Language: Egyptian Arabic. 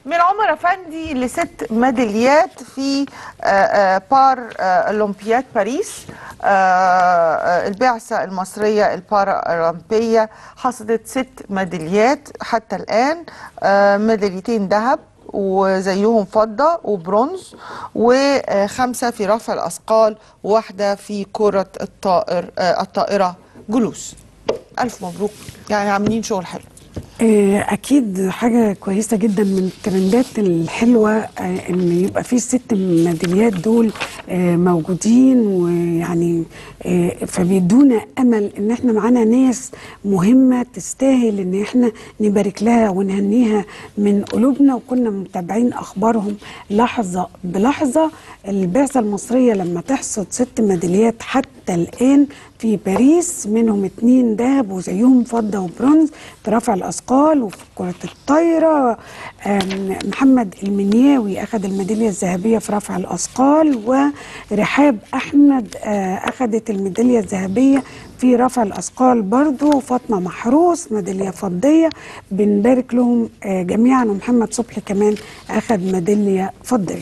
من عمر افندي لست ميداليات في آه، آه، بار آه، اولمبياد باريس آه، آه، البعثه المصريه البارا اولمبيه حصدت ست ميداليات حتى الان آه، ميداليتين ذهب وزيهم فضة وبرونز وخمسة في رفع الأثقال وواحدة في كرة الطائر آه، الطائرة جلوس ألف مبروك يعني عاملين شغل حلو آه، اكيد حاجه كويسه جدا من الترندات الحلوه آه، ان يبقى في الست ميداليات دول آه، موجودين ويعني آه، فبيدونا امل ان احنا معانا ناس مهمه تستاهل ان احنا نبارك لها ونهنيها من قلوبنا وكنا متابعين اخبارهم لحظه بلحظه البعثه المصريه لما تحصد ست ميداليات حتى الان في باريس منهم اتنين ذهب وزيهم فضه وبرونز في رفع الاثقال وفي كره الطايره آم، محمد المنياوي اخذ الميداليه الذهبيه في رفع الاثقال ورحاب احمد آه، اخذت الميداليه الذهبيه في رفع الاثقال برضو وفاطمه محروس ميداليه فضيه بنبارك لهم آه، جميعا ومحمد صبحي كمان اخذ ميداليه فضيه